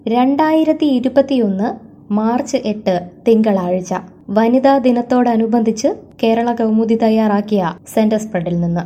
രണ്ടായിരത്തി ഇരുപത്തിയൊന്ന് മാർച്ച് എട്ട് തിങ്കളാഴ്ച വനിതാ ദിനത്തോടനുബന്ധിച്ച് കേരള കൗമുദി തയ്യാറാക്കിയ സെന്റർ സ്പ്രെഡിൽ നിന്ന്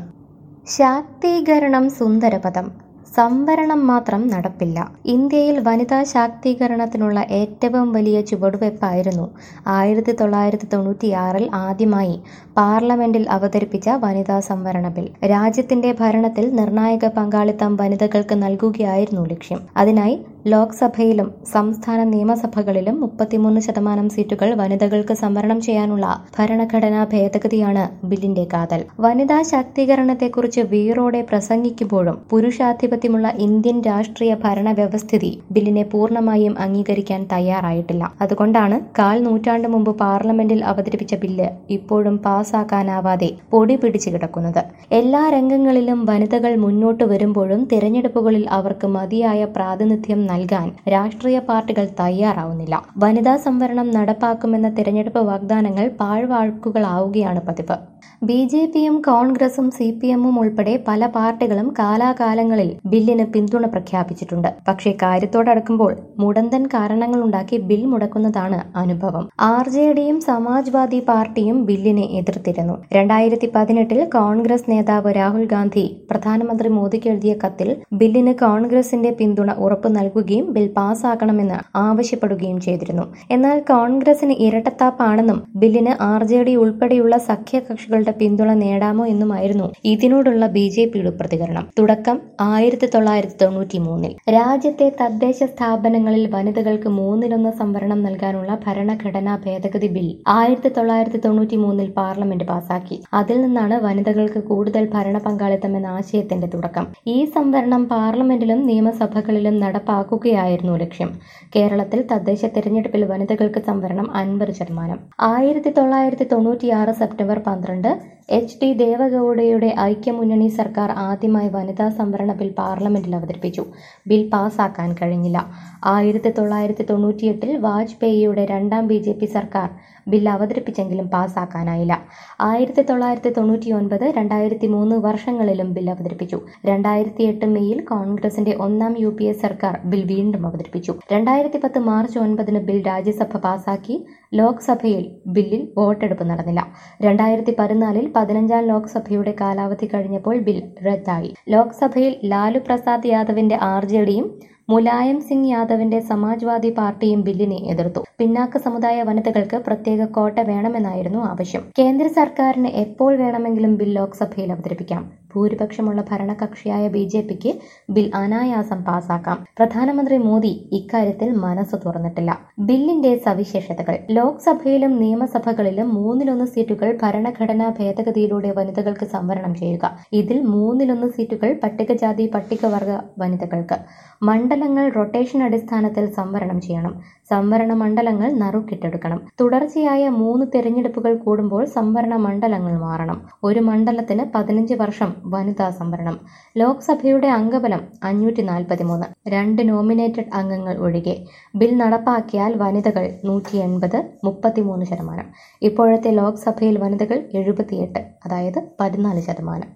ശാക്തീകരണം സുന്ദരപദം സംവരണം മാത്രം നടപ്പില്ല ഇന്ത്യയിൽ വനിതാ ശാക്തീകരണത്തിനുള്ള ഏറ്റവും വലിയ ചുവടുവയ്പ്പായിരുന്നു ആയിരത്തി തൊള്ളായിരത്തി തൊണ്ണൂറ്റിയാറിൽ ആദ്യമായി പാർലമെന്റിൽ അവതരിപ്പിച്ച വനിതാ സംവരണ ബിൽ രാജ്യത്തിന്റെ ഭരണത്തിൽ നിർണായക പങ്കാളിത്തം വനിതകൾക്ക് നൽകുകയായിരുന്നു ലക്ഷ്യം അതിനായി ലോക്സഭയിലും സംസ്ഥാന നിയമസഭകളിലും മുപ്പത്തിമൂന്ന് ശതമാനം സീറ്റുകൾ വനിതകൾക്ക് സംവരണം ചെയ്യാനുള്ള ഭരണഘടനാ ഭേദഗതിയാണ് ബില്ലിന്റെ കാതൽ വനിതാ ശാക്തീകരണത്തെക്കുറിച്ച് വീറോടെ പ്രസംഗിക്കുമ്പോഴും പുരുഷാധിപത്യമുള്ള ഇന്ത്യൻ രാഷ്ട്രീയ ഭരണ വ്യവസ്ഥിതി ബില്ലിനെ പൂർണ്ണമായും അംഗീകരിക്കാൻ തയ്യാറായിട്ടില്ല അതുകൊണ്ടാണ് കാൽ നൂറ്റാണ്ട് മുമ്പ് പാർലമെന്റിൽ അവതരിപ്പിച്ച ബില്ല് ഇപ്പോഴും പാസ്സാക്കാനാവാതെ പൊടി പിടിച്ചു കിടക്കുന്നത് എല്ലാ രംഗങ്ങളിലും വനിതകൾ മുന്നോട്ട് വരുമ്പോഴും തിരഞ്ഞെടുപ്പുകളിൽ അവർക്ക് മതിയായ പ്രാതിനിധ്യം നൽകാൻ രാഷ്ട്രീയ പാർട്ടികൾ തയ്യാറാവുന്നില്ല വനിതാ സംവരണം നടപ്പാക്കുമെന്ന തിരഞ്ഞെടുപ്പ് വാഗ്ദാനങ്ങൾ പാഴ്വാക്കുകളാവുകയാണ് പതിവ് ബി ജെ പിയും കോൺഗ്രസും സി പി എമ്മും ഉൾപ്പെടെ പല പാർട്ടികളും കാലാകാലങ്ങളിൽ ബില്ലിന് പിന്തുണ പ്രഖ്യാപിച്ചിട്ടുണ്ട് പക്ഷേ കാര്യത്തോടടുക്കുമ്പോൾ മുടന്തൻ കാരണങ്ങളുണ്ടാക്കി ബിൽ മുടക്കുന്നതാണ് അനുഭവം ആർ ജെ ഡിയും സമാജ്വാദി പാർട്ടിയും ബില്ലിനെ എതിർത്തിരുന്നു രണ്ടായിരത്തി പതിനെട്ടിൽ കോൺഗ്രസ് നേതാവ് രാഹുൽ ഗാന്ധി പ്രധാനമന്ത്രി മോദിക്ക് എഴുതിയ കത്തിൽ ബില്ലിന് കോൺഗ്രസിന്റെ പിന്തുണ ഉറപ്പു നൽകുകയും ബിൽ പാസ്സാക്കണമെന്ന് ആവശ്യപ്പെടുകയും ചെയ്തിരുന്നു എന്നാൽ കോൺഗ്രസിന് ഇരട്ടത്താപ്പാണെന്നും ബില്ലിന് ആർ ജെ ഡി ഉൾപ്പെടെയുള്ള സഖ്യകക്ഷികളുടെ പിന്തുണ നേടാമോ എന്നുമായിരുന്നു ഇതിനോടുള്ള ബി ജെ പിയുടെ പ്രതികരണം തുടക്കം ആയിരത്തി തൊള്ളായിരത്തി തൊണ്ണൂറ്റി മൂന്നിൽ രാജ്യത്തെ തദ്ദേശ സ്ഥാപനങ്ങളിൽ വനിതകൾക്ക് മൂന്നിലൊന്ന് സംവരണം നൽകാനുള്ള ഭരണഘടനാ ഭേദഗതി ബിൽ ആയിരത്തി തൊള്ളായിരത്തി തൊണ്ണൂറ്റി മൂന്നിൽ പാർലമെന്റ് പാസാക്കി അതിൽ നിന്നാണ് വനിതകൾക്ക് കൂടുതൽ ഭരണ പങ്കാളിത്തം എന്ന ആശയത്തിന്റെ തുടക്കം ഈ സംവരണം പാർലമെന്റിലും നിയമസഭകളിലും നടപ്പാക്കുകയായിരുന്നു ലക്ഷ്യം കേരളത്തിൽ തദ്ദേശ തെരഞ്ഞെടുപ്പിൽ വനിതകൾക്ക് സംവരണം അൻപത് ശതമാനം ആയിരത്തി തൊള്ളായിരത്തി തൊണ്ണൂറ്റിയാറ് സെപ്റ്റംബർ പന്ത്രണ്ട് എച്ച് ഡി ദേവഗൌഡയുടെ ഐക്യമുന്നണി സർക്കാർ ആദ്യമായി വനിതാ സംവരണ ബിൽ പാർലമെന്റിൽ അവതരിപ്പിച്ചു ബിൽ പാസാക്കാൻ കഴിഞ്ഞില്ല ആയിരത്തി തൊള്ളായിരത്തി തൊണ്ണൂറ്റിയെട്ടിൽ വാജ്പേയിയുടെ രണ്ടാം ബി ജെ പി സർക്കാർ ബിൽ അവതരിപ്പിച്ചെങ്കിലും പാസാക്കാനായില്ല ആയിരത്തി തൊള്ളായിരത്തി തൊണ്ണൂറ്റി ഒൻപത് രണ്ടായിരത്തി മൂന്ന് വർഷങ്ങളിലും ബിൽ അവതരിപ്പിച്ചു രണ്ടായിരത്തി എട്ട് മെയ്യിൽ കോൺഗ്രസിന്റെ ഒന്നാം യു പി എ സർക്കാർ ബിൽ വീണ്ടും അവതരിപ്പിച്ചു രണ്ടായിരത്തി പത്ത് മാർച്ച് ഒൻപതിന് ബിൽ രാജ്യസഭ പാസാക്കി ലോക്സഭയിൽ ബില്ലിൽ വോട്ടെടുപ്പ് നടന്നില്ല രണ്ടായിരത്തി പതിനാലിൽ പതിനഞ്ചാം ലോക്സഭയുടെ കാലാവധി കഴിഞ്ഞപ്പോൾ ബിൽ റദ്ദായി ലോക്സഭയിൽ ലാലു പ്രസാദ് യാദവിന്റെ ആർ ജെ ഡിയും മുലായം സിംഗ് യാദവിന്റെ സമാജ്വാദി പാർട്ടിയും ബില്ലിനെ എതിർത്തു പിന്നാക്ക സമുദായ വനിതകൾക്ക് പ്രത്യേക കോട്ട വേണമെന്നായിരുന്നു ആവശ്യം കേന്ദ്ര സർക്കാരിന് എപ്പോൾ വേണമെങ്കിലും ബിൽ ലോക്സഭയിൽ അവതരിപ്പിക്കാം ഭൂരിപക്ഷമുള്ള ഭരണകക്ഷിയായ ബി ജെ പിക്ക് ബിൽ അനായാസം പാസാക്കാം പ്രധാനമന്ത്രി മോദി ഇക്കാര്യത്തിൽ മനസ്സ് തുറന്നിട്ടില്ല ബില്ലിന്റെ സവിശേഷതകൾ ലോക്സഭയിലും നിയമസഭകളിലും മൂന്നിലൊന്ന് സീറ്റുകൾ ഭരണഘടനാ ഭേദഗതിയിലൂടെ വനിതകൾക്ക് സംവരണം ചെയ്യുക ഇതിൽ മൂന്നിലൊന്ന് സീറ്റുകൾ പട്ടികജാതി പട്ടികവർഗ വനിതകൾക്ക് മണ്ഡലങ്ങൾ റൊട്ടേഷൻ അടിസ്ഥാനത്തിൽ സംവരണം ചെയ്യണം സംവരണ മണ്ഡലങ്ങൾ നറുക്കിട്ടെടുക്കണം തുടർച്ചയായ മൂന്ന് തെരഞ്ഞെടുപ്പുകൾ കൂടുമ്പോൾ സംവരണ മണ്ഡലങ്ങൾ മാറണം ഒരു മണ്ഡലത്തിന് പതിനഞ്ച് വർഷം വനിതാ സംവരണം ലോക്സഭയുടെ അംഗബലം അഞ്ഞൂറ്റി നാൽപ്പത്തിമൂന്ന് രണ്ട് നോമിനേറ്റഡ് അംഗങ്ങൾ ഒഴികെ ബിൽ നടപ്പാക്കിയാൽ വനിതകൾ നൂറ്റി എൺപത് മുപ്പത്തിമൂന്ന് ശതമാനം ഇപ്പോഴത്തെ ലോക്സഭയിൽ വനിതകൾ എഴുപത്തിയെട്ട് അതായത് പതിനാല് ശതമാനം